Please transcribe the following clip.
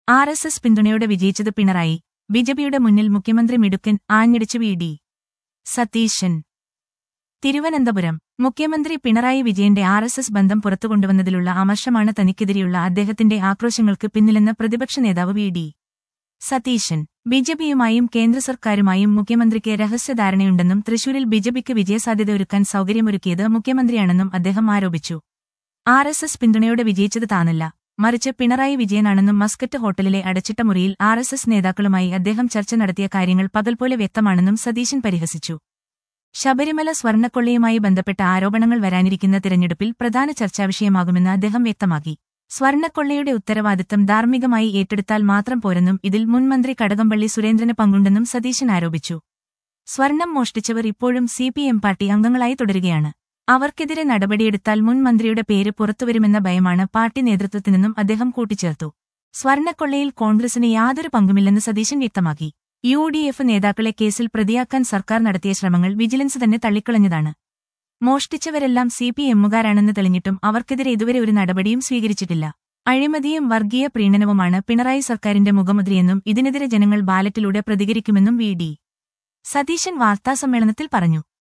R S S പിന്തുണയോടെ വിജയിച്ചത് പിണറായി ബിജെപിയുടെ മുന്നിൽ മുഖ്യമന്ത്രി മിടുക്കൻ ആഞ്ഞടിച്ചു വി ഡി സതീശൻ തിരുവനന്തപുരം മുഖ്യമന്ത്രി പിണറായി വിജയന്റെ ആർ എസ് എസ് ബന്ധം പുറത്തുകൊണ്ടുവന്നതിലുള്ള അമർഷമാണ് തനിക്കെതിരെയുള്ള അദ്ദേഹത്തിന്റെ ആക്രോശങ്ങൾക്ക് പിന്നിലെന്ന് പ്രതിപക്ഷ നേതാവ് വി ഡി സതീശൻ ബിജെപിയുമായും കേന്ദ്ര സർക്കാരുമായും മുഖ്യമന്ത്രിക്ക് രഹസ്യധാരണയുണ്ടെന്നും തൃശൂരിൽ ബിജെപിക്ക് വിജയസാധ്യത ഒരുക്കാൻ സൗകര്യമൊരുക്കിയത് മുഖ്യമന്ത്രിയാണെന്നും അദ്ദേഹം ആരോപിച്ചു ആർ എസ് എസ് പിന്തുണയോടെ വിജയിച്ചത് താനല്ല മറിച്ച് പിണറായി വിജയനാണെന്നും മസ്കറ്റ് ഹോട്ടലിലെ അടച്ചിട്ട മുറിയിൽ ആർ എസ് എസ് നേതാക്കളുമായി അദ്ദേഹം ചർച്ച നടത്തിയ കാര്യങ്ങൾ പകൽ പോലെ വ്യക്തമാണെന്നും സതീശൻ പരിഹസിച്ചു ശബരിമല സ്വർണ്ണക്കൊള്ളയുമായി ബന്ധപ്പെട്ട ആരോപണങ്ങൾ വരാനിരിക്കുന്ന തിരഞ്ഞെടുപ്പിൽ പ്രധാന ചർച്ചാവിഷയമാകുമെന്ന് അദ്ദേഹം വ്യക്തമാക്കി സ്വർണ്ണക്കൊള്ളയുടെ ഉത്തരവാദിത്തം ധാർമ്മികമായി ഏറ്റെടുത്താൽ മാത്രം പോരെന്നും ഇതിൽ മുൻമന്ത്രി കടകംപള്ളി സുരേന്ദ്രന് പങ്കുണ്ടെന്നും സതീശൻ ആരോപിച്ചു സ്വർണം മോഷ്ടിച്ചവർ ഇപ്പോഴും സി പി എം പാർട്ടി അംഗങ്ങളായി തുടരുകയാണ് അവർക്കെതിരെ നടപടിയെടുത്താൽ മുൻ മന്ത്രിയുടെ പേര് പുറത്തുവരുമെന്ന ഭയമാണ് പാർട്ടി നേതൃത്വത്തിനെന്നും അദ്ദേഹം കൂട്ടിച്ചേർത്തു സ്വർണ്ണക്കൊള്ളയിൽ കോൺഗ്രസിന് യാതൊരു പങ്കുമില്ലെന്ന് സതീശൻ വ്യക്തമാക്കി യു ഡി എഫ് നേതാക്കളെ കേസിൽ പ്രതിയാക്കാൻ സർക്കാർ നടത്തിയ ശ്രമങ്ങൾ വിജിലൻസ് തന്നെ തള്ളിക്കളഞ്ഞതാണ് മോഷ്ടിച്ചവരെല്ലാം സി പി എമ്മുകാരാണെന്ന് തെളിഞ്ഞിട്ടും അവർക്കെതിരെ ഇതുവരെ ഒരു നടപടിയും സ്വീകരിച്ചിട്ടില്ല അഴിമതിയും വർഗീയ പ്രീണനവുമാണ് പിണറായി സർക്കാരിന്റെ മുഖമുദ്രയെന്നും ഇതിനെതിരെ ജനങ്ങൾ ബാലറ്റിലൂടെ പ്രതികരിക്കുമെന്നും വി ഡി സതീശൻ വാർത്താസമ്മേളനത്തിൽ പറഞ്ഞു